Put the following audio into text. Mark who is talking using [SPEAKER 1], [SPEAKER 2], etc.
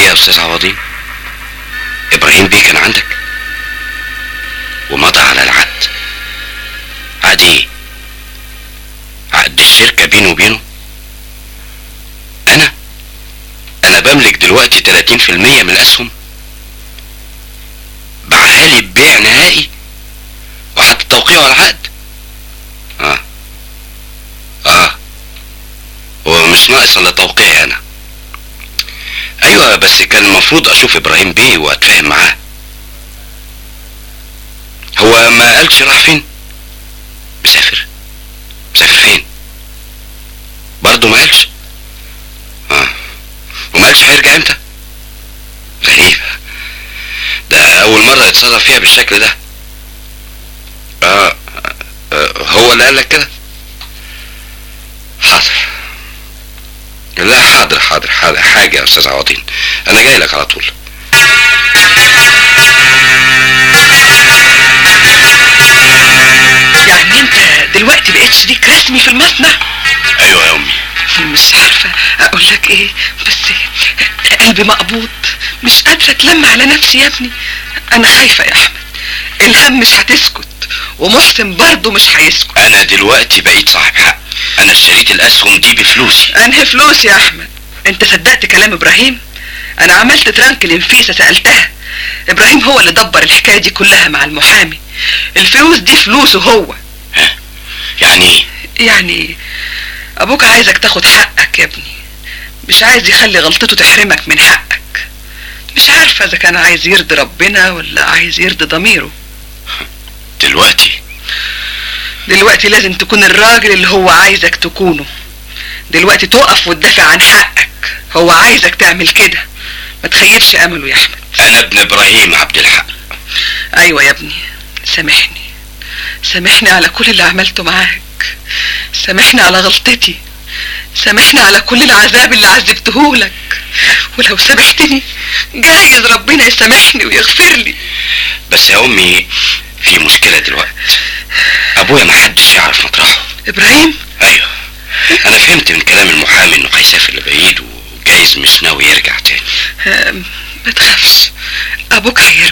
[SPEAKER 1] يا استاذ عوضين ابراهيم بيه كان عندك ومضى على العقد عقد ايه عقد الشركة بينه وبينه انا انا بملك دلوقتي 30% من الاسهم باعها لي ببيع نهائي وحتى توقيعه على العقد اه اه هو مش ناقص الا توقيعي انا ايوه بس كان المفروض اشوف ابراهيم بيه واتفاهم معاه هو ما قالش راح فين مسافر مسافر فين برضه ما قالش اه وما قالش هيرجع امتى غريب ده اول مره يتصرف فيها بالشكل ده آه. آه هو اللي قال لك كده حاضر لا حاضر حاضر حاضر حاجة يا أستاذ عوضين أنا جاي لك على طول
[SPEAKER 2] يعني انت دلوقتي بقيت شريك رسمي في المصنع
[SPEAKER 1] أيوة يا أمي
[SPEAKER 2] مش عارفة اقول لك ايه بس قلبي مقبوض مش قادرة اتلم على نفسي يا ابني انا خايفة يا احمد الهم مش هتسكت ومحسن برضه مش هيسكت
[SPEAKER 1] أنا دلوقتي بقيت صاحب حق أنا اشتريت الأسهم دي بفلوسي
[SPEAKER 2] انهي فلوس يا احمد انت صدقت كلام ابراهيم انا عملت ترانك لنفيسة سألتها ابراهيم هو اللي دبر الحكاية دي كلها مع المحامي الفلوس دي فلوسه هو
[SPEAKER 1] ها يعني إيه؟
[SPEAKER 2] يعني ابوك عايزك تاخد حقك يا ابني مش عايز يخلي غلطته تحرمك من حقك مش عارفة اذا كان عايز يرضي ربنا ولا عايز يرضي ضميره
[SPEAKER 1] دلوقتي
[SPEAKER 2] دلوقتي لازم تكون الراجل اللي هو عايزك تكونه دلوقتي تقف وتدافع عن حقك هو عايزك تعمل كده ما تخيبش امله يا احمد
[SPEAKER 1] أنا ابن إبراهيم عبد الحق
[SPEAKER 2] ايوه يا ابني سامحني سامحني على كل اللي عملته معاك سامحني على غلطتي سامحني على كل العذاب اللي عذبتهولك ولو سامحتني جايز ربنا يسامحني ويغفر لي
[SPEAKER 1] بس يا أمي في مشكلة دلوقتي أبويا محدش يعرف مطرحه
[SPEAKER 2] ابراهيم
[SPEAKER 1] أيوة أنا فهمت من كلام المحامي إنه هيسافر لبعيد وجايز مش ناوي يرجع تاني
[SPEAKER 2] آم، ما تخافش ابوك هيرجع